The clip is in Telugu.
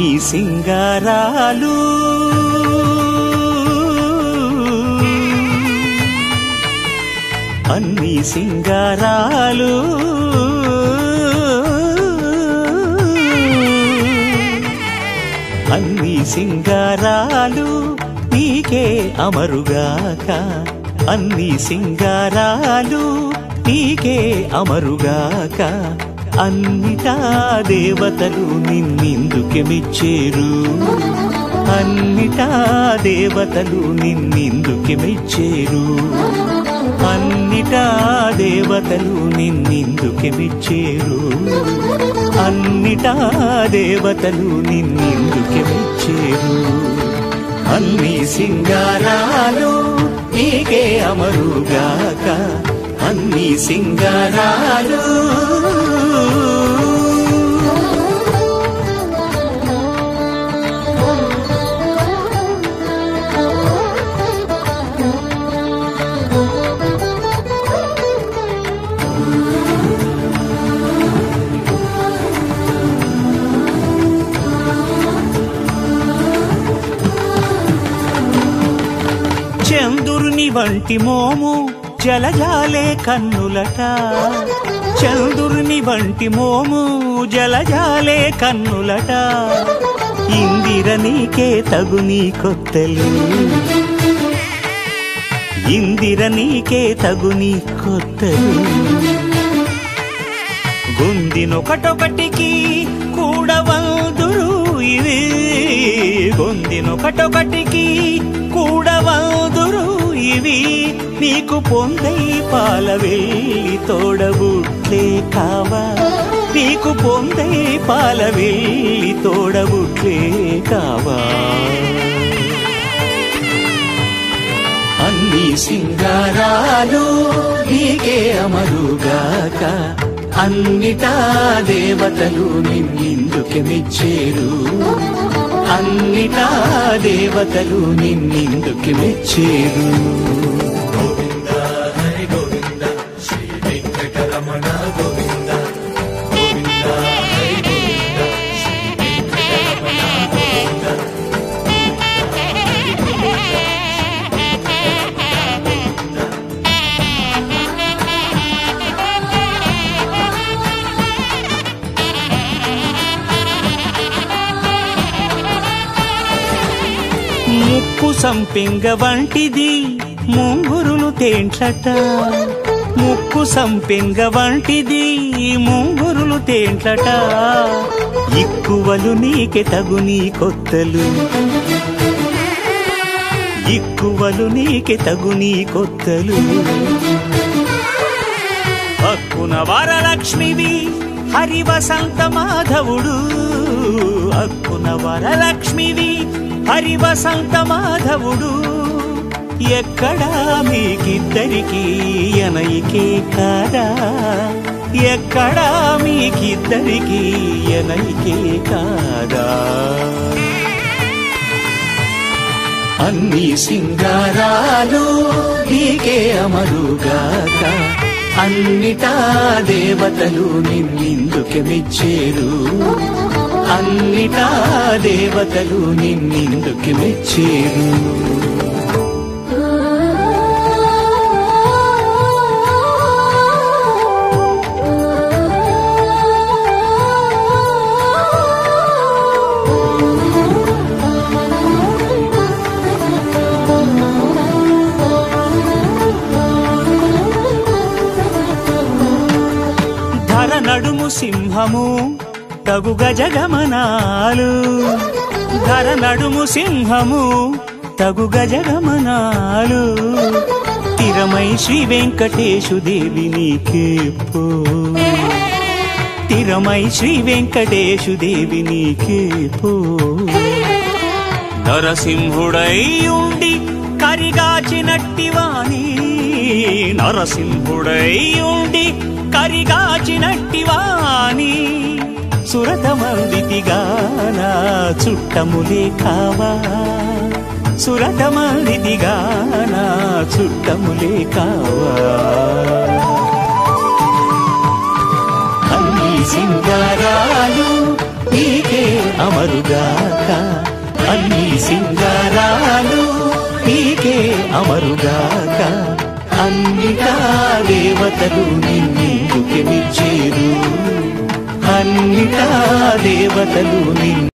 అన్ని సింగారాలు అన్ని సింగారాలు అన్ని సింగారాలు నీకే అమరుగాక అన్ని సింగారాలు నీకే అమరుగాక అన్నిటా దేవతలు నిన్నిందుకే మెచ్చేరు అన్నిటా దేవతలు నిన్నిందుకే మెచ్చేరు అన్నిటా దేవతలు నిన్నిందుకే మెచ్చేరు అన్నిటా దేవతలు నిన్నిందుకే మెచ్చేరు అన్ని సింగారాలు నీకే అమరుగాక అన్ని సింగారాలు చంద్రుని వంటి మోము జలజాలే కన్నులట చంద్రుని వంటి మోము జలజాలే కన్నులట ఇందిర నీకే తగు నీ కొత్తలు ఇందిర నీకే తగు నీ కొత్తలు గొందినొకటొకటికి కూడవందురు ఇవి గొందినొకటొకటికి కూడవందురు ఇవి నీకు పొందై పాల వెళ్ళి తోడబుట్లే కావా నీకు పొందై పాల వెళ్ళి తోడబుట్లే కావా అన్ని సింగారాలు నీకే అమరుగాక అన్నిటా దేవతలు నిన్నిందుకే మెచ్చేరు అన్నిటా దేవతలు నిన్నిందుకే మెచ్చేరు ముక్కు సంపింగ వంటిది ముంగురులు తేంట్లట ముక్కు సంపింగ వంటిది ముంగురులు తేంట్లట ఇక్కువలు నీకే తగు నీ కొత్తలు ఇక్కువలు నీకే తగు నీ కొత్తలు హక్కున వరలక్ష్మివి హరి వసంత మాధవుడు హక్కున వరలక్ష్మివి హరి వసంత మాధవుడు ఎక్కడా మీకిద్దరికి ఎనయికే కాదా ఎక్కడా మీకిద్దరికి ఎనయికే కాదా అన్ని సింగారాలు నీకే అమరుగాక అన్నిటా దేవతలు నిన్నిందుకే మెచ్చేరు అన్నిటా దేవతలు నిన్నిందుకే మెచ్చేరు ధర నడుము సింహము తగు గజగమనాలు ధర నడుము సింహము తగు గజగమనాలు తిరమై శ్రీ వెంకటేశు దేవి నీకే పో తిరమై శ్రీ వెంకటేశు దేవి నీకే పో నరసింహుడై ఉండి కరిగాచినట్టివాణి నరసింహుడై ఉండి కరిగాచినట్టివాణి సురతమందితిగాన చుట్టములే కావా సురతమందితిగాన చుట్టములే కావా అన్ని సింగారాలు నీకే అమరుగాక అన్ని సింగారాలు నీకే అమరుగాక అన్నిటా దేవతలు నిన్నిందుకే మెచ్చేరు అన్నిటా దేవతలు నిన్ను